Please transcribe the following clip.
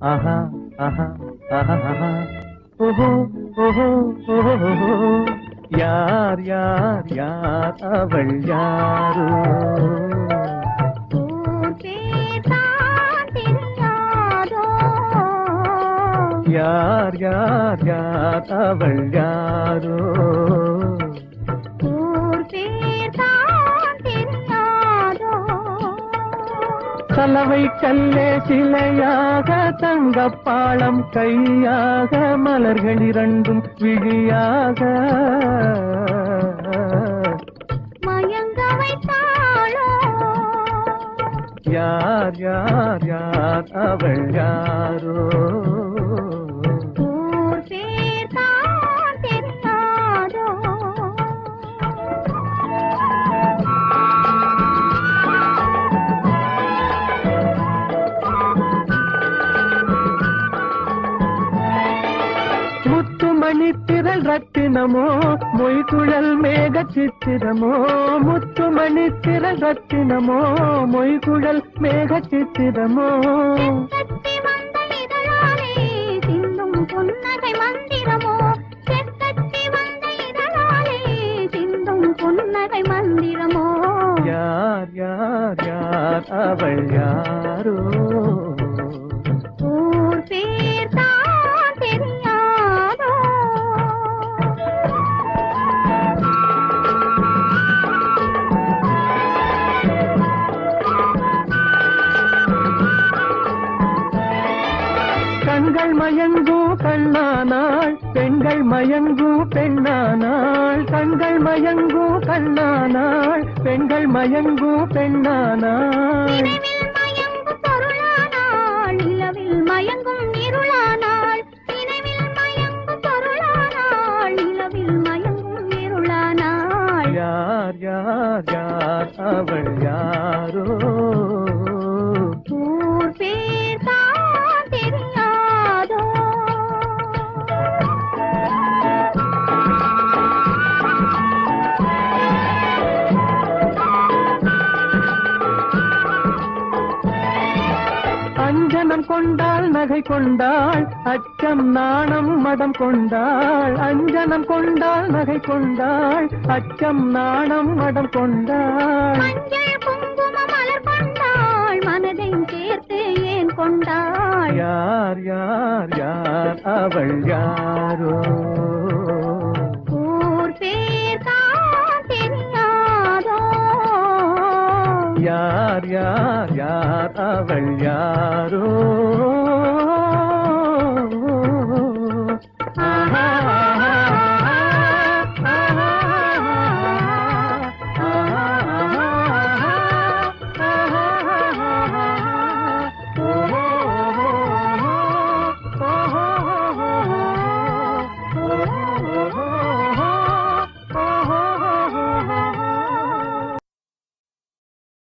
ஆஹா ஆஹா ஆஹா ஆஹா. ஓஹோ ஓஹோ ஓஹோ ஓஹோ. யார் யார் யார் அவள் யாரோ ஊர் பேர் தான் தெரியாதோ யார் யார் யார் அவள் யாரோ ஊர் பேர் தான் தெரியாதோ சலவை கல்லே சிலையாக தங்கப்பாளம் கையாக மலர்கள் இரண்டும் விழியாக மயங்க வைத்தாளோ யார் யார் யார் அவள் யாரோ ஊர் பேர் தான் தெரியாதோ முத்துமணி திரள் ரத்தினமோ மொய்குழல் மேக சித்திரமோ முத்துமணி திரள் ரத்தினமோ மொய்குழல் மேக சித்திரமோ செக்கத்தி வந்த இதழாலே சிந்தும் புன்னகை மந்திரமோ செக்கத்தி வந்த இதழாலே சிந்தும் புன்னகை மந்திரமோ யார் யார் யார் அவள் யாரோ ஊர் பேர் தான் தெரியாதோ கண்கள் மயங்கும் கண்ணானாள் பெண்கள் மயங்கும் பெண்ணானாள் கண்கள் மயங்கும் கண்ணானாள் பெண்கள் மயங்கும் பெண்ணானாள் நினைவில் மயங்கும் பொருளானாள் நிலவில் மயங்கும் இருளானாள் நினைவில் மயங்கும் பொருளானாள் நிலவில் மயங்கும் இருளானாள் யார் யார் யார் அவள் யாரோ ஊர் பேர் தான் தெரியாதோ அஞ்சனம் கொண்டாள் நகை கொண்டாள் அச்சம் நாணம் மடம் கொண்டாள் அஞ்சனம் கொண்டாள் நகை கொண்டாள் அச்சம் நாணம் மடம் கொண்டாள் மஞ்சள் குங்கும மலர் கொண்டாள் மனதை சேர்த்து ஏன் கொண்டாள் யார் யார் யார் அவள் யாரோ ஊர் பேர் தான் தெரியாதோ யார் யார் யார் அவள் யாரோ